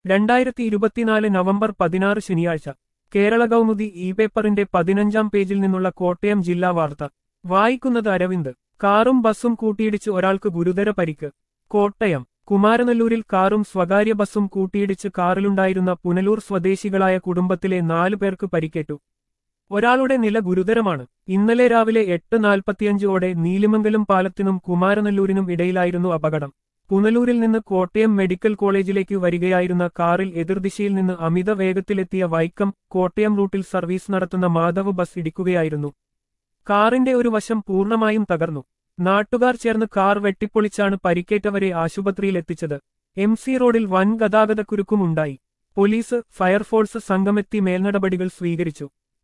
രണ്ടായിരത്തി ഇരുപത്തിനാല് നവംബർ പതിനാറ് ശനിയാഴ്ച കേരള കൗമുദി ഇ പേപ്പറിന്റെ പതിനഞ്ചാം പേജിൽ നിന്നുള്ള കോട്ടയം ജില്ലാ വാർത്ത വായിക്കുന്നത് അരവിന്ദ് കാറും ബസ്സും കൂട്ടിയിടിച്ച് ഒരാൾക്ക് ഗുരുതര പരിക്ക് കോട്ടയം കുമാരനല്ലൂരിൽ കാറും സ്വകാര്യ ബസ്സും കൂട്ടിയിടിച്ച് കാറിലുണ്ടായിരുന്ന പുനലൂർ സ്വദേശികളായ കുടുംബത്തിലെ നാലു പേർക്ക് പരിക്കേറ്റു ഒരാളുടെ നില ഗുരുതരമാണ് ഇന്നലെ രാവിലെ എട്ട് നാൽപ്പത്തിയഞ്ചോടെ നീലിമംഗലം പാലത്തിനും കുമാരനല്ലൂരിനും ഇടയിലായിരുന്നു അപകടം പുനലൂരിൽ നിന്ന് കോട്ടയം മെഡിക്കൽ കോളേജിലേക്ക് വരികയായിരുന്ന കാറിൽ എതിർദിശയിൽ നിന്ന് അമിത വേഗത്തിലെത്തിയ വൈക്കം കോട്ടയം റൂട്ടിൽ സർവീസ് നടത്തുന്ന മാധവ് ബസ് ഇടിക്കുകയായിരുന്നു കാറിന്റെ ഒരു വശം പൂർണ്ണമായും തകർന്നു നാട്ടുകാർ ചേർന്ന് കാർ വെട്ടിപ്പൊളിച്ചാണ് പരിക്കേറ്റവരെ ആശുപത്രിയിലെത്തിച്ചത് എം സി റോഡിൽ വൻ ഗതാഗതക്കുരുക്കും ഉണ്ടായി പോലീസ് ഫയർഫോഴ്സ് സംഘമെത്തി മേൽനടപടികൾ സ്വീകരിച്ചു